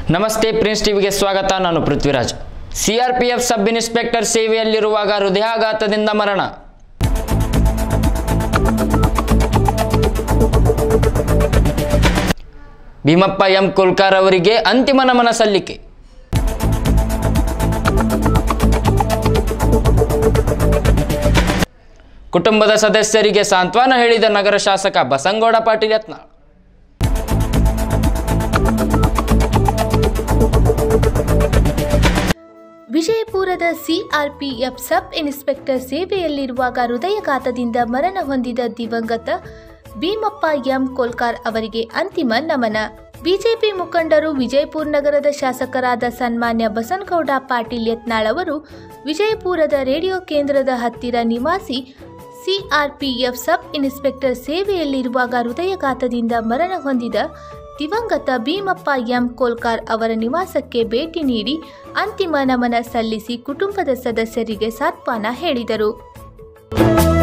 ನಮಸ್ತೆ ಪ್ರಿನ್ಸ್ ಟಿವಿಗೆ ಸ್ವಾಗತ ನಾನು ಪೃಥ್ವಿರಾಜ್ ಸಿಆರ್ಪಿಎಫ್ ಸಬ್ ಇನ್ಸ್ಪೆಕ್ಟರ್ ಸೇವೆಯಲ್ಲಿರುವಾಗ ಹೃದಯಾಘಾತದಿಂದ ಮರಣ ಭೀಮಪ್ಪ ಎಂ ಕುಲ್ಕರ್ ಅವರಿಗೆ ಅಂತಿಮ ನಮನ ಸಲ್ಲಿಕೆ ಕುಟುಂಬದ ಸದಸ್ಯರಿಗೆ ಸಾಂತ್ವನ ಹೇಳಿದ ನಗರ ಶಾಸಕ ಬಸಂಗೌಡ ಪಾಟೀಲ್ ಯತ್ನಾಳ್ ವಿಜಯಪುರದ ಸಿಆರ್ಪಿಎಫ್ ಸಬ್ ಇನ್ಸ್ಪೆಕ್ಟರ್ ಸೇವೆಯಲ್ಲಿರುವಾಗ ಹೃದಯಘಾತದಿಂದ ಮರಣ ಹೊಂದಿದ ದಿವಂಗತ ಭೀಮಪ್ಪ ಎಂ ಕೋಲ್ಕಾರ್ ಅವರಿಗೆ ಅಂತಿಮ ನಮನ ಬಿಜೆಪಿ ಮುಖಂಡರು ವಿಜಯಪುರ ನಗರದ ಶಾಸಕರಾದ ಸನ್ಮಾನ್ಯ ಬಸನಗೌಡ ಪಾಟೀಲ್ ಯತ್ನಾಳ್ ಅವರು ವಿಜಯಪುರದ ರೇಡಿಯೋ ಕೇಂದ್ರದ ಹತ್ತಿರ ನಿವಾಸಿ ಸಿಆರ್ಪಿಎಫ್ ಸಬ್ ಇನ್ಸ್ಪೆಕ್ಟರ್ ಸೇವೆಯಲ್ಲಿರುವಾಗ ಹೃದಯಘಾತದಿಂದ ಮರಣ ಹೊಂದಿದ ದಿವಂಗತ ಭೀಮಪ್ಪ ಎಂ ಕೋಲ್ಕಾರ್ ಅವರ ನಿವಾಸಕ್ಕೆ ಭೇಟಿ ನೀಡಿ ಅಂತಿಮ ನಮನ ಸಲ್ಲಿಸಿ ಕುಟುಂಬದ ಸದಸ್ಯರಿಗೆ ಸಾಂತ್ವನ ಹೇಳಿದರು